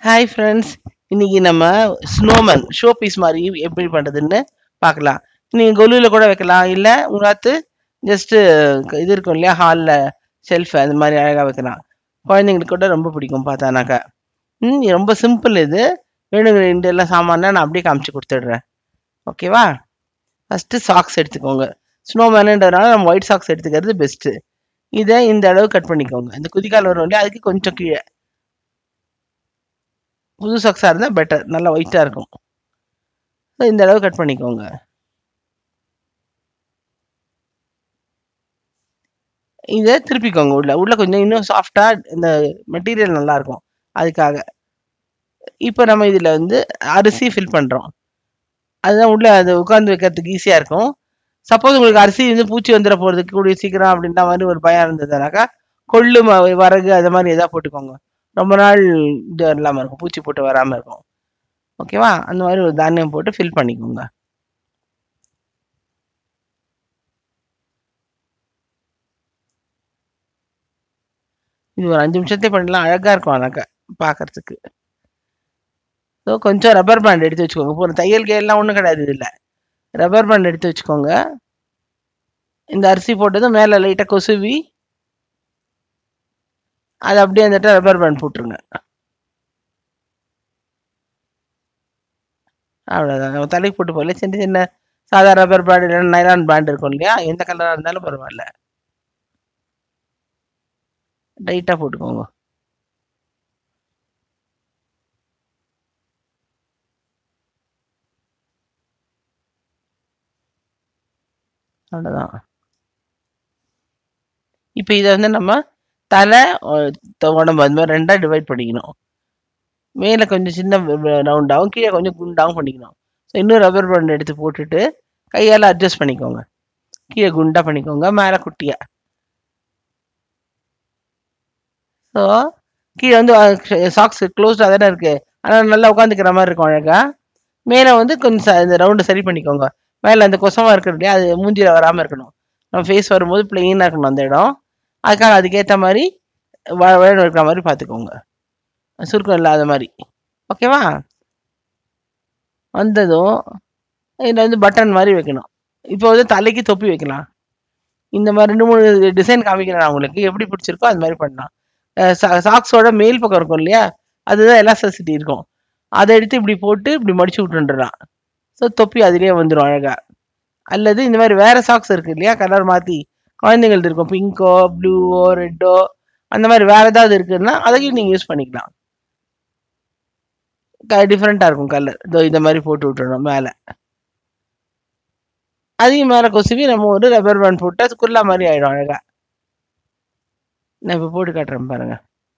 hi friends இன்னைக்கு நம்ம snowman show piece மாதிரி எப்படி பண்ணுறதுன்னு பார்க்கலாம் நீங்கள் கொலுவில் கூட வைக்கலாம் இல்லை உங்களாத்து ஜஸ்ட்டு இது இருக்கும் இல்லையா ஹாலில் ஷெல்ஃப் அந்த மாதிரி அழகாக வைக்கலாம் குழந்தைங்களுக்கு கூட ரொம்ப பிடிக்கும் பார்த்தானாக்கா ம் ரொம்ப சிம்பிள் இது வேணுங்கிற இந்த எல்லாம் சாமானை நான் அப்படியே காமிச்சு கொடுத்துட்றேன் ஓகேவா ஃபஸ்ட்டு சாக்ஸ் எடுத்துக்கோங்க ஸ்னோமேனுன்றதுனால நம்ம ஒயிட் சாக்ஸ் எடுத்துக்கிறது பெஸ்ட்டு இதை இந்த அளவு கட் பண்ணிக்கோங்க இந்த குதிக்கால் வரும் இல்லையா அதுக்கு கொஞ்சம் கீழே புது சாக்ஸாக இருந்தால் பெட்டர் நல்லா ஒயிட்டாக இருக்கும் ஸோ இந்த அளவு கட் பண்ணிக்கோங்க இதை திருப்பிக்கோங்க உள்ள உள்ள கொஞ்சம் இன்னும் சாஃப்டாக இந்த மெட்டீரியல் நல்லா இருக்கும் அதுக்காக இப்போ நம்ம இதில் வந்து அரிசி ஃபில் பண்ணுறோம் அதுதான் உள்ள அது உட்காந்து வைக்கிறதுக்கு ஈஸியாக இருக்கும் சப்போஸ் உங்களுக்கு அரிசி வந்து பூச்சி வந்துட போகிறதுக்கு கூடிய சீக்கிரம் அப்படின்ற மாதிரி ஒரு பயம் இருந்ததுனாக்கா கொள்ளு ம- வரகு அது மாதிரி எதாவது போட்டுக்கோங்க ரொம்ப நாள் இது இல்லாமல் இருக்கும் பூச்சி போட்டு வராமல் இருக்கும் ஓகேவா அந்த மாதிரி ஒரு தானியம் போட்டு ஃபில் பண்ணிக்கோங்க இது ஒரு அஞ்சு நிமிஷத்தையே பண்ணலாம் அழகாக இருக்கும் அழகா பார்க்கறதுக்கு ஸோ கொஞ்சம் ரப்பர் பேண்ட் எடுத்து வச்சுக்கோங்க இப்போ தையல் கையெல்லாம் ஒன்றும் கிடையாது இதில் ரப்பர் பேண்ட் எடுத்து வச்சுக்கோங்க இந்த அரிசி போட்டதும் மேலே லைட்டாக கொசுவி அது அப்படியே அந்த ரப்பர் பேண்ட் போட்டுருங்க அவ்வளோதான் நம்ம தலைக்கு போட்டு போகல சின்ன சின்ன சாதா ரப்பர் பேண்ட் இல்லைன்னா நைலான் பேண்ட் இருக்கும் இல்லையா எந்த கலராக இருந்தாலும் பரவாயில்ல டைட்டாக போட்டுக்கோங்க அவ்வளோதான் இப்போ இதை வந்து நம்ம தலை அஹ், த- உடம்பு அது மாதிரி ரெண்டாக டிவைட் பண்ணிக்கணும் மேலே கொஞ்சம் சின்ன ரவுண்டாகவும் கீழே கொஞ்சம் குண்டாகவும் பண்ணிக்கணும் ஸோ இன்னும் ரப்பர் பேண்ட் எடுத்து போட்டுட்டு கையால் அட்ஜஸ்ட் பண்ணிக்கோங்க கீழே குண்டா பண்ணிக்கோங்க மேலே குட்டியா ஸோ கீழே வந்து சாக்ஸ் க்ளோஸ்டாக தானே இருக்கு ஆனால் நல்லா உட்காந்துக்கிற மாதிரி இருக்கும் அழகா மேலே வந்து கொஞ்சம் ச- இந்த ரவுண்டு சரி பண்ணிக்கோங்க மேலே அந்த கொசமா இருக்கிறது இல்லையா அது மூஞ்சியில் வராமல் இருக்கணும் நம்ம ஃபேஸ் வரும்போது பிளெயினாக இருக்கணும் அந்த இடம் அதுக்காக அதுக்கேற்ற மாதிரி வ- வழன்னு இருக்கிற மாதிரி பார்த்துக்கோங்க சுருக்கம் இல்லாத மாதிரி ஓகேவா வந்ததும் இதில் வந்து பட்டன் மாதிரி வைக்கணும் இப்போ வந்து தலைக்கு தொப்பி வைக்கலாம் இந்த மாதிரி ரெண்டு மூணு டிசைன் காமிக்கிறேன் நான் உங்களுக்கு எப்படி பிடிச்சிருக்கோ அது மாதிரி பண்ணலாம் சாக்ஸோட மேல் பக்கம் இருக்கும் இல்லையா அதுதான் எலாஸ்டிசிட்டி இருக்கும் அதை எடுத்து இப்படி போட்டு இப்படி மடிச்சு விட்டுன்றலாம் ஸோ தொப்பி அதுலேயே வந்துடும் அழகா அல்லது இந்த மாதிரி வேற சாக்ஸ் இருக்கு இல்லையா கலர் மாற்றி குழந்தைங்களுக்கு இருக்கும் பிங்கோ ப்ளூவோ ரெட்டோ அந்த மாதிரி வேற ஏதாவது இருக்குன்னா அதையும் நீங்கள் யூஸ் பண்ணிக்கலாம் டிஃப்ரெண்ட்டாக இருக்கும் கலர் இதோ இந்த மாதிரி போட்டு விட்டுறணும் மேலே அதையும் மேலே கொசுவி நம்ம ஒரு ரப்பர் பேண்ட் போட்டு அது குல்லா மாதிரி ஆயிடும் அழகா நான் இப்போ போட்டு காட்டுறேன் பாருங்க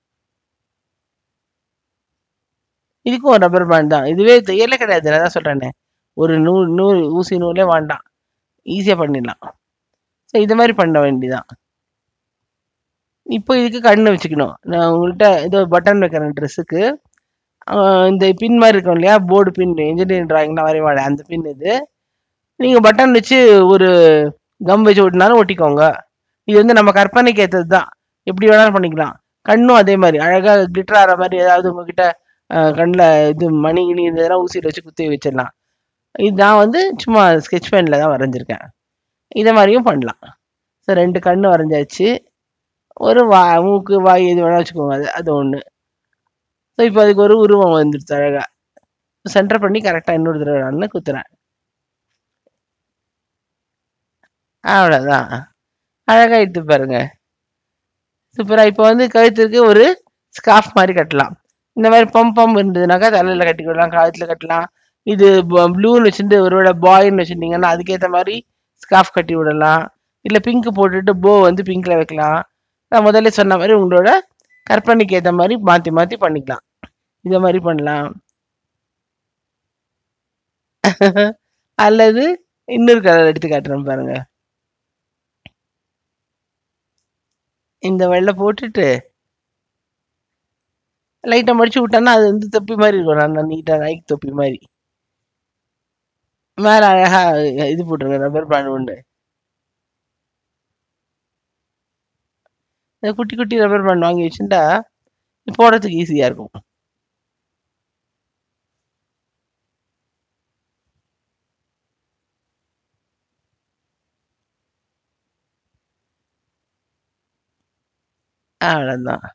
இதுக்கும் ஒரு ரப்பர் பேண்ட் தான் இதுவே தையலே கிடையாது நான் தான் சொல்கிறேனே ஒரு நூல் நூல் ஊசி நூலே வேண்டாம் ஈஸியாக பண்ணிடலாம் ஸோ இது மாதிரி பண்ண வேண்டியதான் இப்போ இதுக்கு கண்ணு வச்சுக்கணும் நான் உங்கள்கிட்ட ஏதோ பட்டன் வைக்கிறேன் ட்ரெஸ்ஸுக்கு இந்த பின் மாதிரி இருக்கும் இல்லையா போர்டு பின் இன்ஜினியரிங் டிராயிங்லாம் வரைவாடு அந்த பின் இது நீங்கள் பட்டன் வச்சு ஒரு கம் வச்சு ஒட்டினாலும் ஒட்டிக்கோங்க இது வந்து நம்ம கற்பனைக்கு ஏற்றது தான் எப்படி வேணாலும் பண்ணிக்கலாம் கண்ணும் அதே மாதிரி அழகாக கிளிட்டர் ஆகிற மாதிரி ஏதாவது உங்ககிட்ட கண்ணில் இது மணி கிணி இதெல்லாம் ஊசியில் வச்சு குத்தி வச்சிடலாம் இது நான் வந்து சும்மா ஸ்கெட்ச் பெனில் தான் வரைஞ்சிருக்கேன் இதை மாதிரியும் பண்ணலாம் ஸோ ரெண்டு கண்ணு வரைஞ்சாச்சு ஒரு வா மூக்கு வாய் எது வேணால் வச்சுக்கோங்க அது அது ஒன்று ஸோ இப்போ அதுக்கு ஒரு உருவம் வந்துடுச்சு அழகாக சென்டர் பண்ணி கரெக்டாக இன்னொரு தடவை நான் குத்துறேன் அவ்வளோதான் அழகாக எடுத்து பாருங்க சூப்பராக இப்போ வந்து கழுத்துக்கு ஒரு ஸ்கார்ஃப் மாதிரி கட்டலாம் இந்த மாதிரி பம்ப் பம்ப் இருந்ததுனாக்கா தலையில் கட்டிக்கிடலாம் கழுத்தில் கட்டலாம் இது ப்ளூன்னு வச்சுட்டு ஒருவேளை பாய்ன்னு வச்சுருந்தீங்கன்னா அதுக்கேற்ற மாதிரி ஸ்கார்ஃப் கட்டி விடலாம் இல்லை பிங்க் போட்டுட்டு போ வந்து பிங்க்ல வைக்கலாம் நான் முதல்ல சொன்ன மாதிரி உங்களோட கற்பனைக்கு ஏற்ற மாதிரி மாற்றி மாற்றி பண்ணிக்கலாம் இதை மாதிரி பண்ணலாம் அல்லது இன்னொரு கலர் எடுத்து காட்டுறேன் பாருங்க இந்த வெள்ளை போட்டுட்டு லைட்டாக மடிச்சு விட்டோன்னா அது வந்து தொப்பி மாதிரி இருக்கும் நல்லா நீட்டாக நைக் தொப்பி மாதிரி மேலே அழகா இது போட்டுருங்க ரப்பர் பேண்ட் உண்டு இந்த குட்டி குட்டி ரப்பர் பேண்ட் வாங்கி வச்சுட்டா போடுறதுக்கு ஈஸியாக இருக்கும் அவ்வளோதான்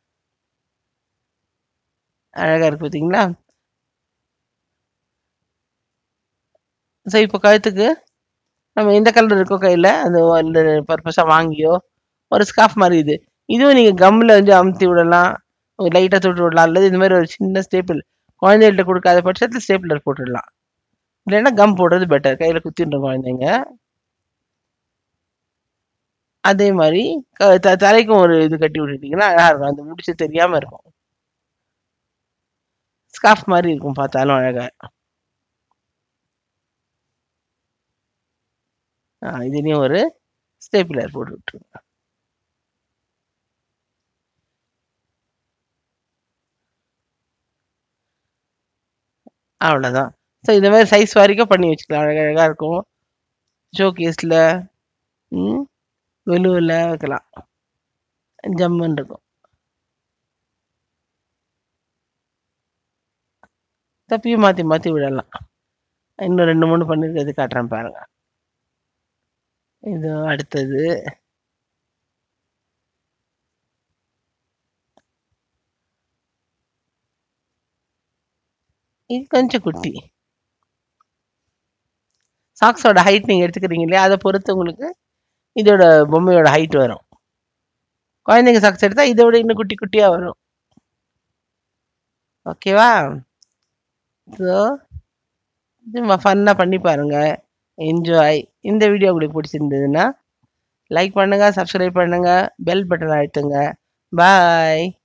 அழகா இருக்கு பார்த்தீங்களா ஸோ இப்போ கழுத்துக்கு நம்ம எந்த கலர் இருக்கோ கையில் அந்த பர்பஸாக வாங்கியோ ஒரு ஸ்கார்ஃப் மாதிரி இது இதுவும் நீங்கள் கம்மில் வந்து அமுத்தி விடலாம் லைட்டாக தொட்டு விடலாம் அல்லது இந்த மாதிரி ஒரு சின்ன ஸ்டேப்பிள் குழந்தைகள்ட்ட கொடுக்காத பட்சத்தில் ஸ்டேப்லர் போட்டுடலாம் இல்லைன்னா கம் போடுறது பெட்டர் கையில் குத்தின்ற குழந்தைங்க அதே மாதிரி க- த- தலைக்கும் ஒரு இது கட்டி விட்டுட்டீங்கன்னா அழகா இருக்கும் அந்த முடிச்சு தெரியாம இருக்கும் ஸ்கார்ஃப் மாதிரி இருக்கும் பார்த்தாலும் அழகா ஆ, இதுலயும் ஒரு ஸ்டேபிளர் போட்டு விட்டுருங்க அவ்வளோதான் ஸோ இந்த மாதிரி சைஸ் வரைக்கும் பண்ணி வச்சுக்கலாம் அழகா அழகா இருக்கும் ஷோ கேஸில் ம் வெளுவில் வைக்கலாம் ஜம்முன்னு இருக்கும் தப்பியும் மாற்றி மாற்றி விடலாம் இன்னும் ரெண்டு மூணு பண்ணிருக்கிறது காட்டுறேன் பாருங்க இது அடுத்தது இது கொஞ்சம் குட்டி சாக்ஸோட ஹைட் நீங்கள் எடுத்துக்கிறீங்க இல்லையா அதை பொறுத்து உங்களுக்கு இதோட பொம்மையோட ஹைட் வரும் குழந்தைங்க சாக்ஸ் எடுத்தால் இதை விட இன்னும் குட்டி குட்டியாக வரும் ஓகேவா ஸோ சும்மா ஃபன்னாக பண்ணி பாருங்கள் என்ஜாய் இந்த வீடியோ உங்களுக்கு பிடிச்சிருந்ததுன்னா லைக் பண்ணுங்கள் சப்ஸ்கிரைப் பண்ணுங்கள் பெல் பட்டன் அழுத்துங்க பாய்